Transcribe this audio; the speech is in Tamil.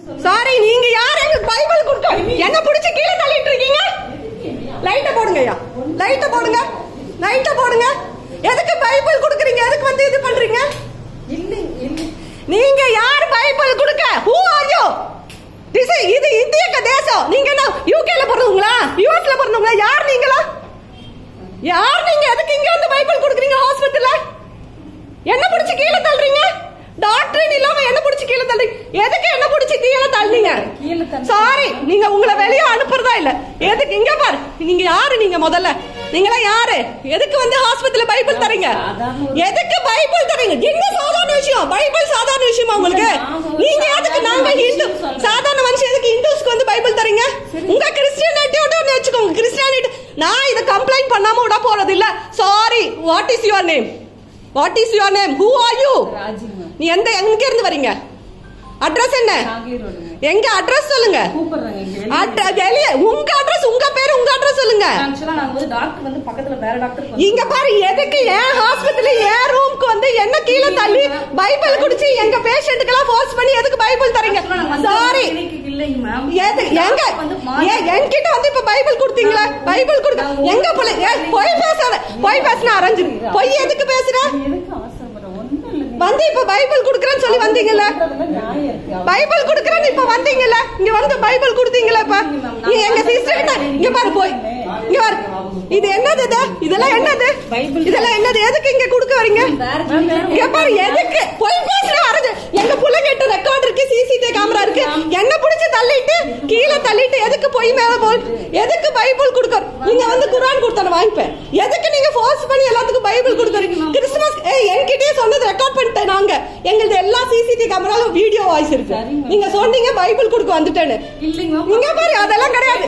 சாரி நீங்க யார் எங்களுக்கு பைபிள் கொடுக்க என்ன புடிச்சு கீழே தள்ளிட்டு இருக்கீங்க லைட்ட போடுங்க ஐயா லைட்ட போடுங்க லைட்ட போடுங்க எதுக்கு பைபிள் கொடுக்குறீங்க எதுக்கு வந்து இது பண்றீங்க நீங்க யார் பைபிள் கொடுக்க ஹூ ஆர் யூ திஸ் இது இந்திய க- தேசம் நீங்க என்ன யூகேல பிறந்தவங்களா யூஎஸ்ல பிறந்தவங்களா யார் நீங்களா யார் நீங்க எதுக்கு இங்க வந்து பைபிள் கொடுக்குறீங்க ஹாஸ்பிடல்ல என்ன புடிச்சு கீழே தள்ளுறீங்க டாக்டர் இல்லாம என்ன புடிச்சு கீழே தள்ளுறீங்க எதுக்கு என்ன புடிச்சு கீழே தள்ளுறீங்க கீழே தள்ளி- சாரி நீங்க உங்களை வெளியே அனுப்புறதா இல்ல எதுக்கு இங்க பாரு நீங்க யாரு நீங்க முதல்ல நீங்களா யாரு எதுக்கு வந்து ஹாஸ்பிடல்ல பைபிள் தரீங்க சாதாரண ஒரு- எதுக்கு பைபிள் தரீங்க என்ன சாதாரண விஷயம் பைபிள் சாதாரண விஷயமா உங்களுக்கு நாங்க ஒரு நீங்க எதுக்கு சாதாரண நாங்க மனுஷன் இந்து சொல்றேன். சாதாரண மனுஷன் எதுக்கு இந்துஸ்க்கு வந்து பைபிள் தரீங்க உங்க கிறிஸ்டியானிட்டியோட ஒன்று வச்சுக்கோங்க கிறிஸ்டியானிட்டி நான் இதை கம்ப்ளைண்ட் பண்ணாம விட போறது இல்ல sorry what is your name what is your name who are you Raji ma'am நீ எந்த எங்க இருந்து வரீங்க அட்ரஸ் என்ன நாகேர் ரோடுங்க எங்க அட்ரஸ் சொல்லுங்க கூப்பிடுறாங்க இங்க வெளிய. அட்ர- வெளிய உங்க அட்ரஸ் உங்க பேரு உங்க அட்ரஸ் சொல்லுங்க ஆக்சுவலா நாங்க வந்து டாக்டர் வந்து பக்கத்துல வேற டாக்டர் இங்க பாரு எதுக்கு ஏன் ஹாஸ்பிடல் ஏன் ரூம்க்கு வந்து என்ன கீழே தள்ளி பைபிள் குடிச்சு எங்க பேஷண்ட்டுக்கெல்லாம் ஃபோர்ஸ் பண்ணி எதுக்கு பைபிள் தரீங்க சாரி இல்லைங்க மேம் எது எங்க வந்து ஏன் என்கிட்ட வந்து இப்ப பைபிள் கொடுத்தீங்களா பைபிள் கொடுக்க எங்க பிள்ளை ஏய், பொய் பேசாத பொய் பேசினா அரைஞ்சு பொய் எதுக்கு பேசுற எதுக்கு அவசரப்படுற ஒண்ணும் இல்லைங்க வந்து இப்ப பைபிள் குடுக்கறேன்னு சொல்லி வந்தீங்கல்ல சொல்றதுல நியாயம் இருக்கு பைபிள் குடுக்கறேன்னு இப்ப வந்தீங்கல்ல இங்க வந்து பைபிள் குடுத்தீங்களா இப்ப நீ எங்க சிஸ்டர் கிட்ட இங்க பாரு போய் இங்க பாரு இது என்னது இது இதெல்லாம் என்னது பைபிள். இதெல்லாம் என்னது எதுக்கு இங்க குடுக்க வரீங்க இங்க பாரு எதுக்கு போய் பேசுற அரது எங்க புள்ள கேட்ட ரெக்கார்ட் இருக்கு சிசிடிவி கேமரா இருக்கு என்ன புடிச்சு தள்ளிட்டு கீழே தள்ளிட்டு எதுக்கு போய் மேல போல் எதுக்கு பைபிள் கொடுக்க நீங்க வந்து குர்ஆன் கொடுத்தான வாங்கிப்பேன் எதுக்கு நீங்க ஃபோர்ஸ் பண்ணி எல்லாத்துக்கும் பைபிள் கொடுக்குறீங்க கிறிஸ்துமஸ் ஏய் என்கிட்டயே சொன்னது ரெக்கார்ட் பண்ணிட்டேன் நாங்க எங்களுது எல்லா சிசிடிவி கேமராலும் வீடியோ வாய்ஸ் இருக்கு சரிங்க. நீங்க சொன்னீங்க பைபிள் கொடுக்க வந்துட்டேன்னு இல்லைங்க மேம் இங்க பாரு அதெல்லாம் கிடையாது